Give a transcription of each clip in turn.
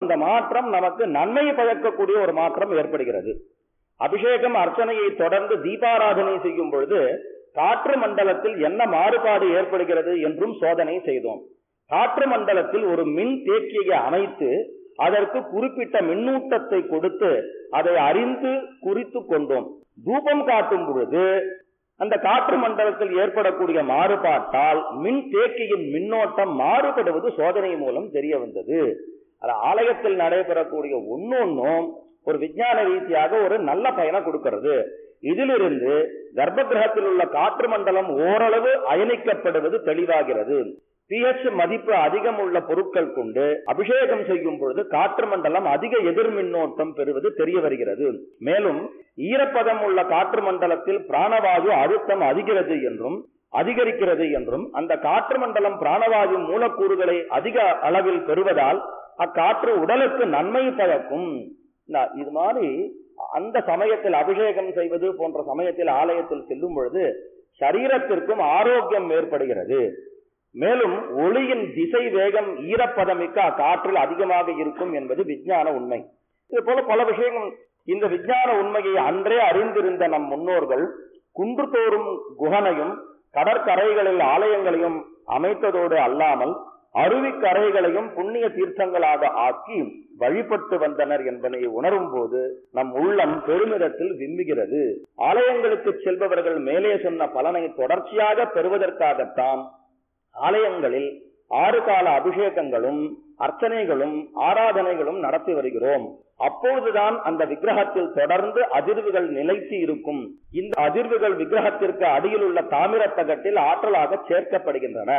இந்த மாற்றம் நமக்கு நன்மை பயக்கக்கூடிய ஒரு மாற்றம் ஏற்படுகிறது அபிஷேகம் அர்ச்சனையை தொடர்ந்து தீபாராதனை செய்யும் பொழுது காற்று மண்டலத்தில் என்ன மாறுபாடு ஏற்படுகிறது என்றும் சோதனை செய்தோம் காற்று மண்டலத்தில் ஒரு மின் தேக்கியை அமைத்து அதற்கு குறிப்பிட்ட மின்னூட்டத்தை கொடுத்து அதை அறிந்து குறித்து கொண்டோம் தூபம் காட்டும் பொழுது அந்த காற்று மண்டலத்தில் ஏற்படக்கூடிய மாறுபாட்டால் மின் தேக்கியின் மின்னோட்டம் மாறுபடுவது சோதனை மூலம் தெரிய வந்தது அது ஆலயத்தில் நடைபெறக்கூடிய ஒன்னொன்னும் ஒரு விஞ்ஞான ரீதியாக ஒரு நல்ல பயனை கொடுக்கிறது இதிலிருந்து கர்ப்ப கிரகத்தில் உள்ள காற்று மண்டலம் ஓரளவு அயனிக்கப்படுவது தெளிவாகிறது பிஹெச் மதிப்பு அதிகம் உள்ள பொருட்கள் கொண்டு அபிஷேகம் செய்யும் பொழுது காற்று மண்டலம் அதிக எதிர் மின்னோட்டம் பெறுவது தெரிய வருகிறது மேலும் ஈரப்பதம் உள்ள காற்று மண்டலத்தில் பிராணவாயு அழுத்தம் அதிகிறது என்றும் அதிகரிக்கிறது என்றும் அந்த காற்று மண்டலம் பிராணவாயு மூலக்கூறுகளை அதிக அளவில் பெறுவதால் அக்காற்று உடலுக்கு நன்மை பயக்கும் நா- இது மாதிரி அந்த சமயத்தில் அபிஷேகம் செய்வது போன்ற சமயத்தில் ஆலயத்தில் செல்லும் பொழுது சரீரத்திற்கும் ஆரோக்கியம் ஏற்படுகிறது மேலும் ஒளியின் திசை வேகம் ஈரப்பதமிக்க அக்காற்றில் அதிகமாக இருக்கும் என்பது விஞ்ஞான உண்மை இது போல பல விஷயங்கள் இந்த விஞ்ஞான உண்மையை அன்றே அறிந்திருந்த நம் முன்னோர்கள் குன்று தோறும் குகனையும் கடற்கரைகளில் ஆலயங்களையும் அமைத்ததோடு அல்லாமல் அருவிக்கரைகளையும் புண்ணிய தீர்த்தங்களாக ஆக்கி வழிபட்டு வந்தனர் என்பதை உணரும் போது நம் உள்ளம் பெருமிதத்தில் விம்முகிறது ஆலயங்களுக்கு செல்பவர்கள் மேலே சொன்ன பலனை தொடர்ச்சியாக பெறுவதற்காகத்தான் ஆலயங்களில் ஆறு கால அபிஷேகங்களும் அர்ச்சனைகளும் ஆராதனைகளும் நடத்தி வருகிறோம் அப்பொழுதுதான் அந்த விக்கிரகத்தில் தொடர்ந்து அதிர்வுகள் நிலைத்து இருக்கும் இந்த அதிர்வுகள் விக்கிரகத்திற்கு அடியில் உள்ள தாமிரத்தகட்டில் ஆற்றலாக சேர்க்கப்படுகின்றன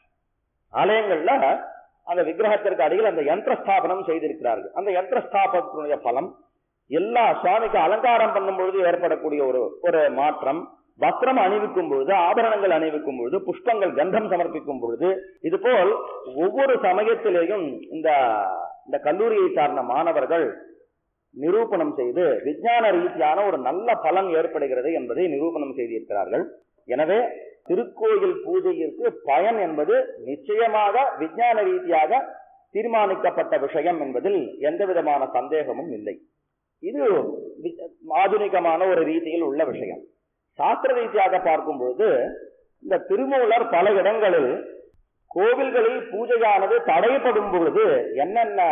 ஆலயங்கள்ல அந்த விக்கிரகத்திற்கு அடியில் அந்த யந்திர ஸ்தாபனம் செய்திருக்கிறார்கள் அந்த யந்திர ஸ்தாபனத்தினுடைய பலம் எல்லா சுவாமிக்கு அலங்காரம் பண்ணும் பொழுது ஏற்படக்கூடிய ஒரு ஒரு மாற்றம் வஸ்திரம் அணிவிக்கும் பொழுது ஆபரணங்கள் அணிவிக்கும் பொழுது புஷ்பங்கள் கந்தம் சமர்ப்பிக்கும் பொழுது இது போல் ஒவ்வொரு சமயத்திலேயும் இந்த இந்த கல்லூரியை சார்ந்த மாணவர்கள் நிரூபணம் செய்து விஞ்ஞான ரீதியான ஒரு நல்ல பலன் ஏற்படுகிறது என்பதை நிரூபணம் செய்திருக்கிறார்கள் எனவே திருக்கோயில் பூஜையிற்கு பயன் என்பது நிச்சயமாக விஞ்ஞான ரீதியாக தீர்மானிக்கப்பட்ட விஷயம் என்பதில் எந்த விதமான சந்தேகமும் இல்லை இது வி- ஆதுனிகமான ஒரு ரீதியில் உள்ள விஷயம் சாஸ்திர ரீதியாக பார்க்கும் பொழுது இந்த திருமூலர் பல இடங்களில் கோவில்களில் பூஜையானது தடைப்படும் பொழுது என்னென்ன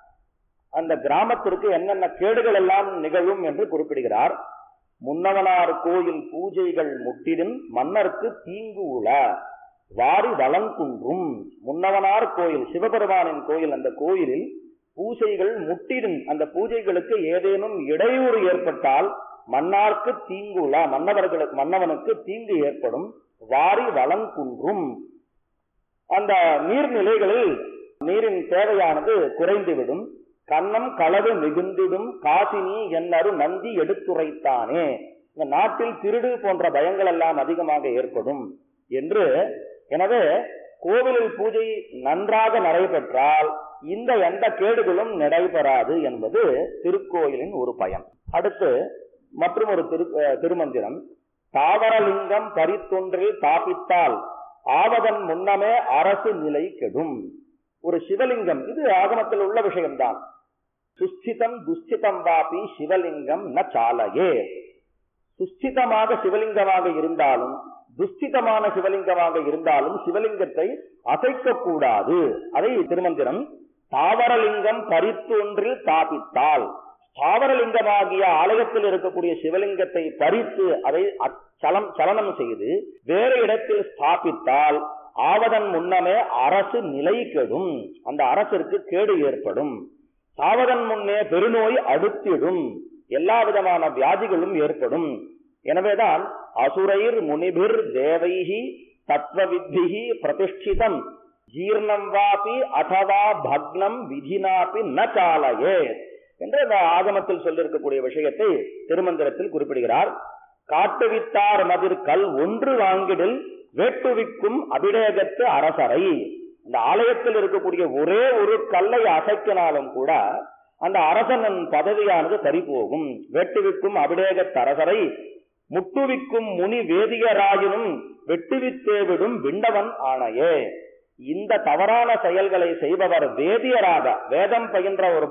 அந்த கிராமத்திற்கு என்னென்ன கேடுகள் எல்லாம் நிகழும் என்று குறிப்பிடுகிறார் முன்னவனார் கோயில் பூஜைகள் முட்டிடும் மன்னருக்கு தீங்கு உள வாரி வளங்குன்றும் முன்னவனார் கோயில் சிவபெருமானின் கோயில் அந்த கோயிலில் பூஜைகள் முட்டிடும் அந்த பூஜைகளுக்கு ஏதேனும் இடையூறு ஏற்பட்டால் மன்னார்க்கு தீங்குல மன்னவர்களுக்கு மன்னவனுக்கு தீங்கு ஏற்படும் வாரி வளங்குன்றும் அந்த நீர்நிலைகளில் நீரின் தேவையானது குறைந்துவிடும் கண்ணம் களவு மிகுந்திடும் காசினி என்னரு நந்தி எடுத்துரைத்தானே இந்த நாட்டில் திருடு போன்ற பயங்கள் எல்லாம் அதிகமாக ஏற்படும் என்று எனவே கோவிலில் பூஜை நன்றாக நடைபெற்றால் இந்த எந்த கேடுகளும் நடைபெறாது என்பது திருக்கோயிலின் ஒரு பயன் அடுத்து மற்றும் ஒரு திரு அஹ் திருமந்திரம் தாவரலிங்கம் பரித்தொன்றில் தாப்பித்தால் ஆவதன் முன்னமே அரசு நிலை கெடும் ஒரு சிவலிங்கம் இது ஆகமத்தில் உள்ள விஷயம்தான் சுஸ்திதம் துஸ்திதம் வாபி சிவலிங்கம் ந சாலையே சுஸ்திதமாக சிவலிங்கமாக இருந்தாலும் துஸ்திதமான சிவலிங்கமாக இருந்தாலும் சிவலிங்கத்தை அசைக்க கூடாது அதை திருமந்திரம் தாவரலிங்கம் பறித்தொன்றில் தாபித்தால் தாவரலிங்கமாகிய ஆலயத்தில் இருக்கக்கூடிய சிவலிங்கத்தை பறித்து அதை அச்சலம் சலனம் செய்து வேறு இடத்தில் ஸ்தாபித்தால் ஆவதன் முன்னமே அரசு நிலை கெடும் அந்த அரசிற்கு கேடு ஏற்படும் சாவதன் முன்னே பெருநோய் அடுத்திடும் எல்லா விதமான வியாதிகளும் ஏற்படும் எனவேதான் அசுரைர் முனிபிர் தேவைஹி தத்வவித்திஹி பிரதிஷ்டிதம் ஜீர்ணம் வாபி அதவா பக்னம் விதினாபி ந சாலையே என்று இந்த ஆகமத்தில் சொல்லியிருக்கக்கூடிய விஷயத்தை திருமந்திரத்தில் குறிப்பிடுகிறார் காட்டுவித்தார் மதிர் கல் ஒன்று வாங்கிடில் வேட்டுவிக்கும் அபிடேகத்து அரசரை இந்த ஆலயத்தில் இருக்கக்கூடிய ஒரே ஒரு கல்லை அசைக்கினாலும் கூட அந்த அரசனின் பதவியானது சரிபோகும் வெட்டுவிக்கும் அபிடேகத் அரசரை முட்டுவிக்கும் முனி வேதியராயினும் வெட்டுவித்தேவிடும் விண்டவன் ஆணையே இந்த தவறான செயல்களை செய்பவர் வேதியராக வேதம் பயின்ற ஒரு